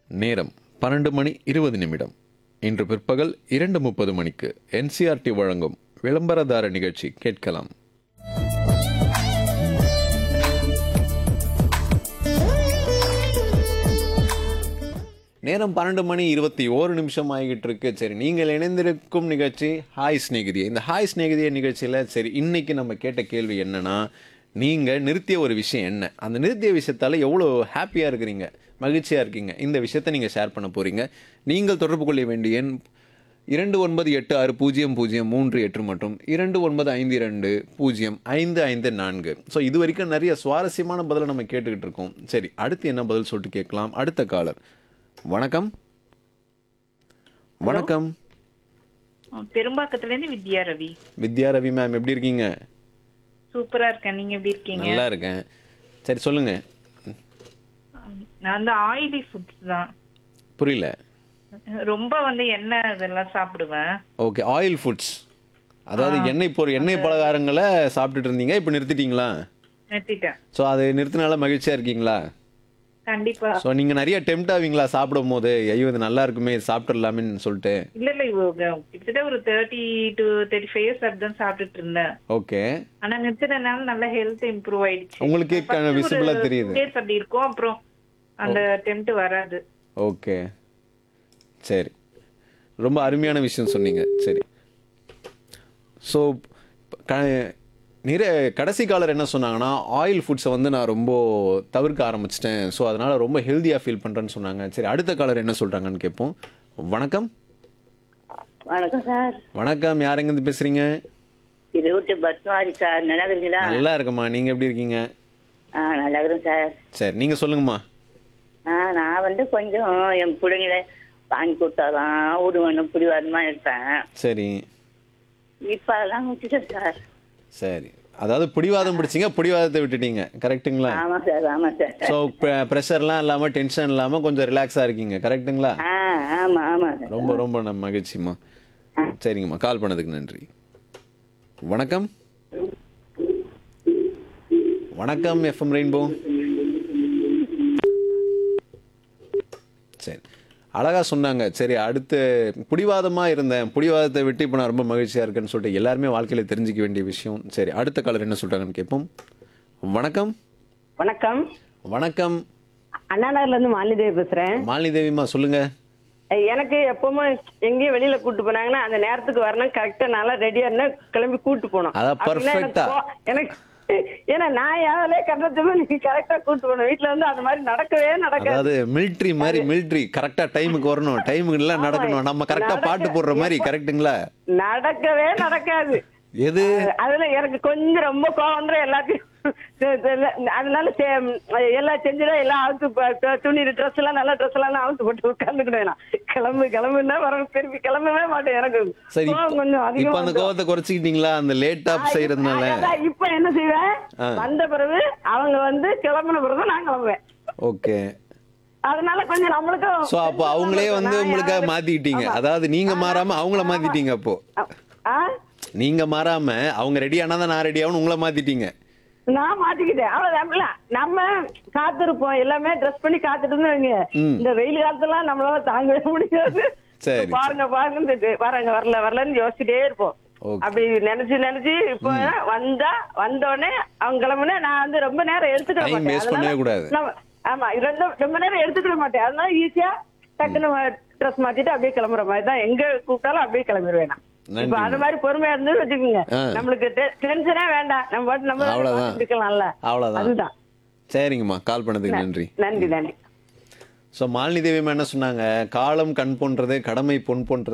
நேரம் பன்னெண்டு மணி இருபது நிமிடம் இன்று பிற்பகல் இரண்டு முப்பது மணிக்கு என்சிஆர்டி வழங்கும் விளம்பரதார நிகழ்ச்சி கேட்கலாம் நேரம் பன்னெண்டு மணி இருபத்தி ஓரு நிமிஷம் ஆகிட்டு இருக்கு சரி நீங்கள் இணைந்திருக்கும் நிகழ்ச்சி ஹாய் ஸ்நேகிதியே இந்த ஹாய் ஸ்நேகிதிய நிகழ்ச்சியில் சரி இன்னைக்கு நம்ம கேட்ட கேள்வி என்னன்னா நீங்கள் நிறுத்திய ஒரு விஷயம் என்ன அந்த நிறுத்திய விஷயத்தால எவ்வளோ ஹாப்பியாக இருக்கிறீங்க மகிழ்ச்சியாக இருக்கீங்க இந்த விஷயத்தை நீங்கள் ஷேர் பண்ண போகிறீங்க நீங்கள் தொடர்பு கொள்ள வேண்டிய எண் இரண்டு ஒன்பது எட்டு ஆறு பூஜ்ஜியம் பூஜ்ஜியம் மூன்று எட்டு மற்றும் இரண்டு ஒன்பது ஐந்து இரண்டு பூஜ்ஜியம் ஐந்து ஐந்து நான்கு ஸோ இது வரைக்கும் நிறைய சுவாரஸ்யமான பதிலை நம்ம கேட்டுக்கிட்டு இருக்கோம் சரி அடுத்து என்ன பதில் சொல்லிட்டு கேட்கலாம் அடுத்த காலர் வணக்கம் வணக்கம் பெரும்பாக்கத்துல இருந்து வித்யா ரவி வித்யா ரவி மேம் எப்படி இருக்கீங்க சூப்பரா இருக்கேன் நீங்க எப்படி இருக்கீங்க நல்லா இருக்கேன் சரி சொல்லுங்க நான் வந்து ஆயிலி ஃபுட்ஸ் தான் புரியல ரொம்ப வந்து எண்ணெய் இதெல்லாம் சாப்பிடுவேன் ஓகே ஆயில் ஃபுட்ஸ் அதாவது எண்ணெய் பொருள் எண்ணெய் பலகாரங்களை சாப்பிட்டுட்டு இருந்தீங்க இப்போ நிறுத்திட்டீங்களா நிறுத்திட்டேன் ஸோ அது நிறுத்தினால மகிழ்ச்சியாக இருக்கீங்களா கண்டிப்பா ஸோ நீங்கள் நிறைய டெம்ட் ஆவீங்களா சாப்பிடும் போது ஐயோ இது நல்லா இருக்குமே இது சாப்பிட்டுடலாமேன்னு சொல்லிட்டு இல்ல இல்ல இவ- கிட்டத்தட்ட ஒரு thirty to thirty five years அப்படிதான் சாப்பிட்டுட்டு இருந்தேன் ஓகே ஆனா நிறுத்தினதுனால நல்ல ஹெல்த் இம்ப்ரூவ் ஆயிடுச்சு உங்களுக்கே விசிபிளாக தெரியுது டேஸ் அப்படி இருக்கும் அப்புறம் அந்த டெம்ட் வராது ஓகே சரி ரொம்ப அருமையான விஷயம் சொன்னீங்க சரி ஸோ நிறைய கடைசி காலர் என்ன சொன்னாங்கன்னா ஆயில் ஃபுட்ஸை வந்து நான் ரொம்ப தவிர்க்க ஆரம்பிச்சிட்டேன் ஸோ அதனால் ரொம்ப ஹெல்த்தியாக ஃபீல் பண்ணுறேன்னு சொன்னாங்க சரி அடுத்த காலர் என்ன சொல்கிறாங்கன்னு கேட்போம் வணக்கம் வணக்கம் சார் வணக்கம் யார் எங்கேருந்து பேசுகிறீங்க இது விட்டு பத்மாரி சார் நல்லா இருக்கீங்களா நல்லா இருக்கம்மா நீங்கள் எப்படி இருக்கீங்க ஆ நல்லா இருக்கிறேன் சார் சரி நீங்கள் சொல்லுங்கம்மா ஆ நான் வந்து கொஞ்சம் என் பிள்ளைங்களை வாங்கி கொடுத்தாதான் விடுவேணும் பிடிவாதமா இருப்பேன் சரி இப்போ அதெல்லாம் விட்டுட்டேன் சார் சரி அதாவது பிடிவாதம் பிடிச்சிங்க பிடிவாதத்தை விட்டுட்டீங்க கரெக்ட்டுங்களா ஆமாம் சார் ஆமாம் சார் ஸோ ப்ரெஷர்லாம் இல்லாமல் டென்ஷன் இல்லாமல் கொஞ்சம் ரிலாக்ஸாக இருக்கீங்க கரெக்ட்டுங்களா ஆ ஆமாம் ஆமாம் சார் ரொம்ப ரொம்ப நம்ம மகிழ்ச்சிம்மா சரிங்கம்மா கால் பண்ணதுக்கு நன்றி வணக்கம் வணக்கம் எஃப்எம் ரெயின்போ சரி அழகா சொன்னாங்க சரி அடுத்து பிடிவாதமாக இருந்தேன் பிடிவாதத்தை விட்டு இப்போ நான் ரொம்ப மகிழ்ச்சியாக இருக்கேன்னு சொல்லிட்டு எல்லாருமே வாழ்க்கையில் தெரிஞ்சுக்க வேண்டிய விஷயம் சரி அடுத்த காலர் என்ன சொல்கிறாங்கன்னு கேட்போம் வணக்கம் வணக்கம் வணக்கம் அண்ணா நகர்ல இருந்து மாலிதேவி பேசுறேன் மாலினி தேவிம்மா சொல்லுங்க எனக்கு எப்பவுமே எங்கேயும் வெளியில கூட்டு போனாங்கன்னா அந்த நேரத்துக்கு வரணும் கரெக்டா நல்லா ரெடியா இருந்தா கிளம்பி கூட்டு போனோம் அதான் அப்படின்னா எனக்கு perfect-ஆ. போ- எனக்கு ஏன்னா நான் யாராலே கண்டதுமே நீங்க கரெக்டா கூட்டு போகணும் வீட்டுல வந்து அந்த மாதிரி நடக்கவே நடக்காது அதாவது மிலிட்ரி மாதிரி மிலிட்ரி கரெக்டா டைமுக்கு வரணும் டைமுக்கு எல்லாம் நடக்கணும் நம்ம கரெக்டா நடக்க- பாட்டு போடுற மாதிரி கரெக்ட்டுங்களா நடக்கவே நடக்காது எது அதுல எனக்கு கொஞ்சம் ரொம்ப கோவம் வந்துரும் எல்லாத்தையும் அதனால சே- எல்லாம் செஞ்சுதான் எல்லாம் அவுத்து ப- து- துணி ட்ரெஸ் எல்லாம் நல்ல ட்ரெஸ் எல்லாம் நான் அவுத்து போட்டு உட்காந்துக்கிட்டேன் நான் கிளம்பு கிளம்புன்னா வர திருப்பி கிளம்பவே மாட்டேன் எனக்கு சரி கோவம் கொஞ்சம் இப்ப அதிகமா அந்த வந்துரும். கோவத்தை குறைச்சிக்கிட்டீங்களா அந்த லேட் ஆப் செய்யறதுனால அதான் இப்ப என்ன செய்வேன் ஆ. வந்த பிறகு அவங்க வந்து கிளம்புன பிறகு நான் கிளம்புவேன் ஓகே அதனால கொஞ்சம் நம்மளுக்கும் சோ அப்போ அவங்களே வந்து நான் உங்களுக்காக யாரு- மாத்திக்கிட்டீங்க ஆமா. அதாவது நீங்க மாறாம அவங்கள மாத்திட்டீங்க அப்போ ஆ நீங்க மாறாம அவங்க ரெடி ஆனாதான் நான் ரெடி ஆகணும் உங்களை மாத்திட்டீங்க நான் மாட்டிக்கிட்டேன் அவ்வளவுதான் இல்ல, நம்ம காத்திருப்போம் எல்லாமே ட்ரெஸ் பண்ணி காத்துட்டு இருந்தோம் வைங்க. ம். இந்த வெயில் காலத்துலாம் நம்மளால தாங்கவே முடியாது சரி. பாருங்க பாருங்க வராங்க வரல வரலன்னு யோசிச்சுட்டே இருப்போம் Okay. அப்படி நினைச்சு நினைச்சு இப்போ வந்தா வந்த உடனே அவங்க கிளம்புனா நான் வந்து ரொம்ப நேரம் எடுத்துக்கிற Time மாட்டேன் waste பண்ணவே அதனால கூடாது. நம்ம- ஆமா ரொம்ப ரொம்ப நேரம் எடுத்துக்கிட மாட்டேன் அதனால ஈஸியா டக்குன்னு ட்ரெஸ் மாத்திட்டு அப்படியே கிளம்புற மாதிரி தான் எங்க கூப்பிட்டாலும் அப்படியே கிளம்பிடுவேன் நான். நன்றி. இப்ப அந்த மாதிரி பொறுமையா இருந்து வச்சுக்கோங்க ஆ. நம்மளுக்கு டென்ஷனே வேண்டாம் நம்ம பாட்டு நம்ம அவ்வளவுதான். பாட்டுக்கு இருக்கலாம்ல அவ்வளவுதான் அதுதான் சரிங்கம்மா கால் பண்ணதுக்கு நன்றி நன்றி நன்றி ஸோ மாலினி தேவி என்ன சொன்னாங்க காலம் கண் போன்றது கடமை பொன் போன்றது